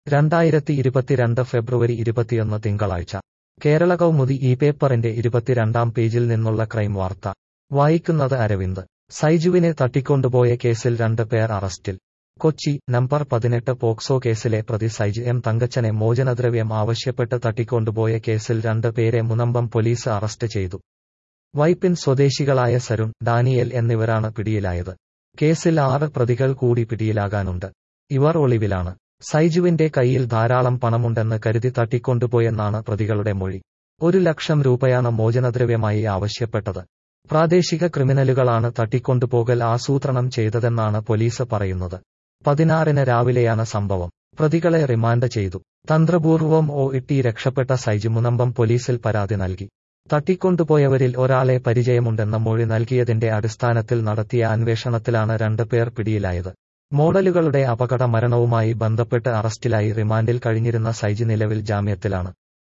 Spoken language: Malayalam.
രണ്ടായിരത്തി ഇരുപത്തിരണ്ട് ഫെബ്രുവരി ഇരുപത്തിയൊന്ന് തിങ്കളാഴ്ച കേരള കൗമുദി ഈ പേപ്പറിന്റെ ഇരുപത്തിരണ്ടാം പേജിൽ നിന്നുള്ള ക്രൈം വാർത്ത വായിക്കുന്നത് അരവിന്ദ് സൈജുവിനെ തട്ടിക്കൊണ്ടുപോയ കേസിൽ രണ്ട് പേർ അറസ്റ്റിൽ കൊച്ചി നമ്പർ പതിനെട്ട് പോക്സോ കേസിലെ പ്രതി സൈജ് എം തങ്കച്ചനെ മോചനദ്രവ്യം ആവശ്യപ്പെട്ട് തട്ടിക്കൊണ്ടുപോയ കേസിൽ രണ്ട് പേരെ മുനമ്പം പോലീസ് അറസ്റ്റ് ചെയ്തു വൈപ്പിൻ സ്വദേശികളായ സരുൺ ഡാനിയൽ എന്നിവരാണ് പിടിയിലായത് കേസിൽ ആറ് പ്രതികൾ കൂടി പിടിയിലാകാനുണ്ട് ഇവർ ഒളിവിലാണ് സൈജുവിന്റെ കയ്യിൽ ധാരാളം പണമുണ്ടെന്ന് കരുതി തട്ടിക്കൊണ്ടുപോയെന്നാണ് പ്രതികളുടെ മൊഴി ഒരു ലക്ഷം രൂപയാണ് മോചനദ്രവ്യമായി ആവശ്യപ്പെട്ടത് പ്രാദേശിക ക്രിമിനലുകളാണ് തട്ടിക്കൊണ്ടുപോകൽ ആസൂത്രണം ചെയ്തതെന്നാണ് പോലീസ് പറയുന്നത് പതിനാറിന് രാവിലെയാണ് സംഭവം പ്രതികളെ റിമാൻഡ് ചെയ്തു തന്ത്രപൂർവം ഒ ഇട്ടി രക്ഷപ്പെട്ട സൈജ് മുനമ്പം പോലീസിൽ പരാതി നൽകി തട്ടിക്കൊണ്ടുപോയവരിൽ ഒരാളെ പരിചയമുണ്ടെന്ന മൊഴി നൽകിയതിന്റെ അടിസ്ഥാനത്തിൽ നടത്തിയ അന്വേഷണത്തിലാണ് രണ്ട് പേർ പിടിയിലായത് മോഡലുകളുടെ അപകട മരണവുമായി ബന്ധപ്പെട്ട് അറസ്റ്റിലായി റിമാൻഡിൽ കഴിഞ്ഞിരുന്ന സൈജ് നിലവിൽ ജാമ്യത്തിലാണ്